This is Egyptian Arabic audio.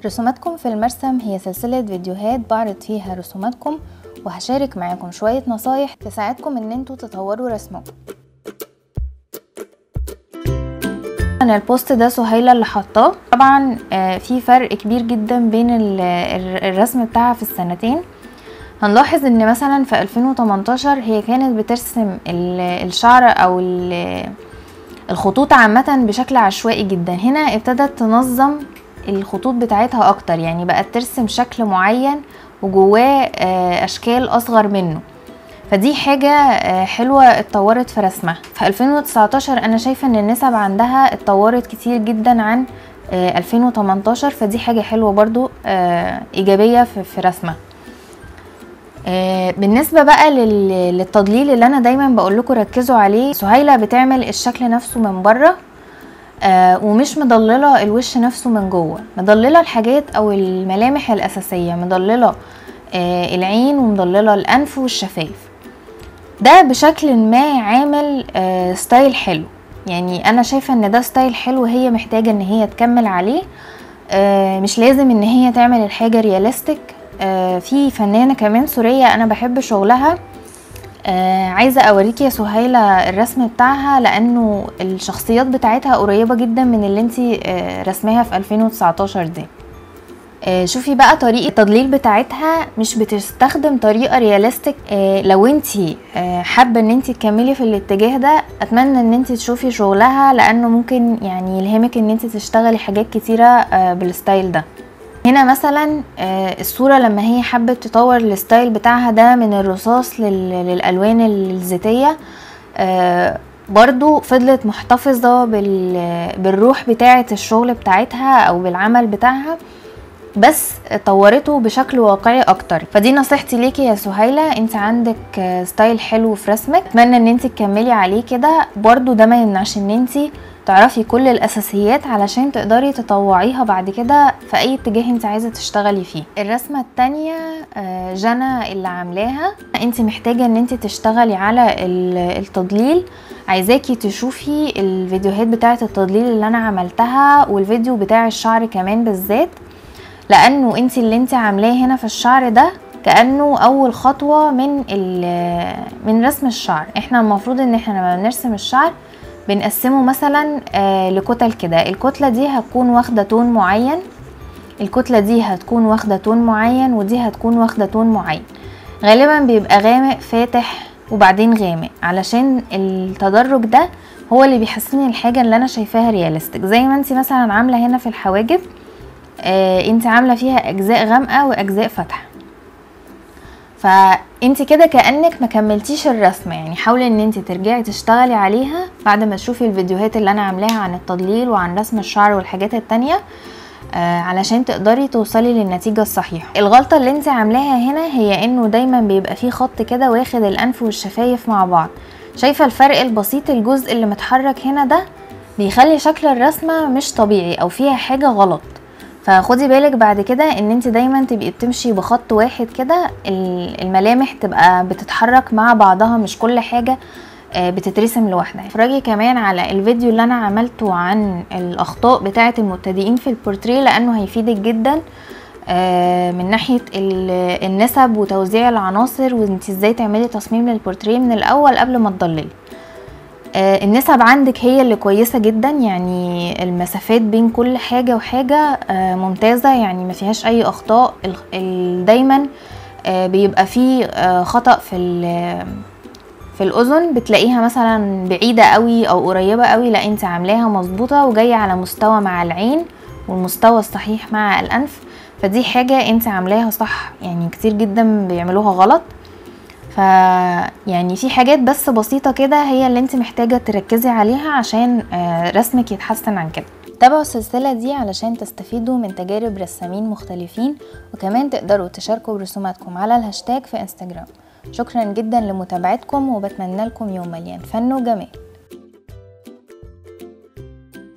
رسوماتكم في المرسم هي سلسلة فيديوهات بعرض فيها رسوماتكم وهشارك معاكم شوية نصايح تساعدكم ان انتوا تطوروا رسمكم انا البوست ده سهيلة اللي حطاه طبعا آه، في فرق كبير جدا بين ال- ال- الرسم بتاعها في السنتين هنلاحظ ان مثلا في 2018 هي كانت بترسم ال- الشعر او ال- الخطوط عامة بشكل عشوائي جدا هنا ابتدت تنظم الخطوط بتاعتها اكتر يعني بقت ترسم شكل معين وجواه آه، اشكال اصغر منه فدي حاجة آه، حلوة اتطورت في رسمها في 2019 انا شايفة ان النسب عندها اتطورت كتير جدا عن آه، 2018 فدي حاجة حلوة برضو آه، ايجابية في في رسمها آه، بالنسبة بقى لل- للتضليل اللي انا دايما بقول لكم ركزوا عليه سهيلة بتعمل الشكل نفسه من بره آه، ومش مضللة الوش نفسه من جوه مضللة الحاجات او الملامح الاساسية مضللة آه، العين ومضللة الانف والشفايف ده بشكل ما عامل آه، ستايل حلو يعني انا شايفة ان ده ستايل حلو هي محتاجة ان هي تكمل عليه آه، مش لازم ان هي تعمل الحاجة رياليستيك آه، في فنانة كمان سورية انا بحب شغلها آه، عايزة اوريكي يا سهيلة الرسم بتاعها لانه الشخصيات بتاعتها قريبة جدا من اللي انتي آه، رسماها في 2019 دي آه، شوفي بقى طريقة التضليل بتاعتها مش بتستخدم طريقة رياليستيك آه، لو انتي آه، حابة ان انتي تكملي في الاتجاه ده اتمنى ان انتي تشوفي شغلها لانه ممكن يعني يلهمك ان انتي تشتغلي حاجات كتيرة آه، بالستايل ده هنا مثلا آه، الصورة لما هي حبت تطور الستايل بتاعها ده من الرصاص لل- للألوان الزيتية آه، برضو فضلت محتفظة بال- بالروح بتاعة الشغل بتاعتها أو بالعمل بتاعها بس طورته بشكل واقعي اكتر فدي نصيحتي ليكي يا سهيلة انت عندك آه، ستايل حلو في رسمك اتمنى ان انت تكملي عليه كده برضو ده ما يمنعش ان انت تعرفي كل الاساسيات علشان تقدري تطوعيها بعد كده في اي اتجاه انت عايزه تشتغلي فيه الرسمه التانية آه، جنى اللي عاملاها انت محتاجه ان انت تشتغلي على ال- التضليل عايزاكي تشوفي الفيديوهات بتاعه التضليل اللي انا عملتها والفيديو بتاع الشعر كمان بالذات لانه انت اللي انت عاملاه هنا في الشعر ده كانه اول خطوه من ال- من رسم الشعر احنا المفروض ان احنا لما بنرسم الشعر بنقسمه مثلا آه، لكتل كده الكتله دي هتكون واخده تون معين الكتله دي هتكون واخده تون معين ودي هتكون واخده تون معين غالبا بيبقى غامق فاتح وبعدين غامق علشان التدرج ده هو اللي بيحسسني الحاجه اللي انا شايفاها رياليستيك زي ما انت مثلا عامله هنا في الحواجب آه انت عامله فيها اجزاء غامقه واجزاء فاتحه فانت كده كانك ما كملتيش الرسمه يعني حاولي ان انت ترجعي تشتغلي عليها بعد ما تشوفي الفيديوهات اللي انا عاملاها عن التضليل وعن رسم الشعر والحاجات التانية آه علشان تقدري توصلي للنتيجة الصحيحة الغلطة اللي انت عاملاها هنا هي انه دايما بيبقى فيه خط كده واخد الانف والشفايف مع بعض شايفة الفرق البسيط الجزء اللي متحرك هنا ده بيخلي شكل الرسمة مش طبيعي او فيها حاجة غلط فخدي بالك بعد كده ان انت دايما تبقي بتمشي بخط واحد كده ال- الملامح تبقى بتتحرك مع بعضها مش كل حاجة آه، بتترسم لوحدها اتفرجي كمان على الفيديو اللي انا عملته عن الاخطاء بتاعه المبتدئين في البورتريه لانه هيفيدك جدا آه، من ناحيه ال- النسب وتوزيع العناصر وانت ازاي تعملي تصميم للبورتريه من الاول قبل ما تضللي آه، النسب عندك هي اللي كويسة جدا يعني المسافات بين كل حاجة وحاجة آه، ممتازة يعني ما فيهاش أي أخطاء ال- ال- دايما آه، بيبقى فيه آه، خطأ في ال- في الأذن بتلاقيها مثلا بعيدة قوي أو قريبة قوي لا انت عاملاها مظبوطة وجاية على مستوى مع العين والمستوى الصحيح مع الأنف فدي حاجة انت عاملاها صح يعني كتير جدا بيعملوها غلط ف يعني في حاجات بس بسيطة كده هي اللي انت محتاجة تركزي عليها عشان آه، رسمك يتحسن عن كده تابعوا السلسلة دي علشان تستفيدوا من تجارب رسامين مختلفين وكمان تقدروا تشاركوا برسوماتكم على الهاشتاج في انستجرام شكرا جدا لمتابعتكم وبتمنى لكم يوم مليان فن وجمال